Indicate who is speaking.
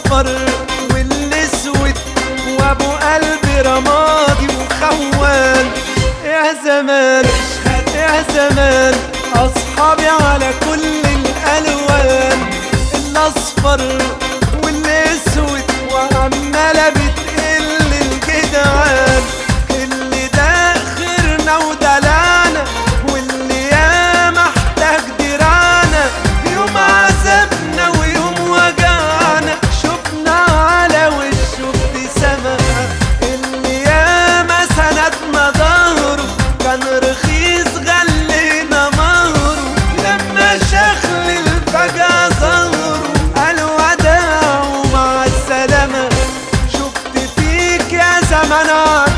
Speaker 1: الاصفر والاسود وابو قلب رمادي وخوان يا زمان يا زمان اصحابي على كل الالوان الاصفر والاسود وعماله بتقل الجدعان اللي ده خيرنا ودلعنا واللي يا محتاج درانا يوم عذابنا ويوم وجعنا شفنا على وشه ابتسامة اللي يا ما سندنا ظهره كان رخيص غلينا مهره لما شخل الفجأة ظهره قال وداع ومع السلامة شفت فيك يا زمان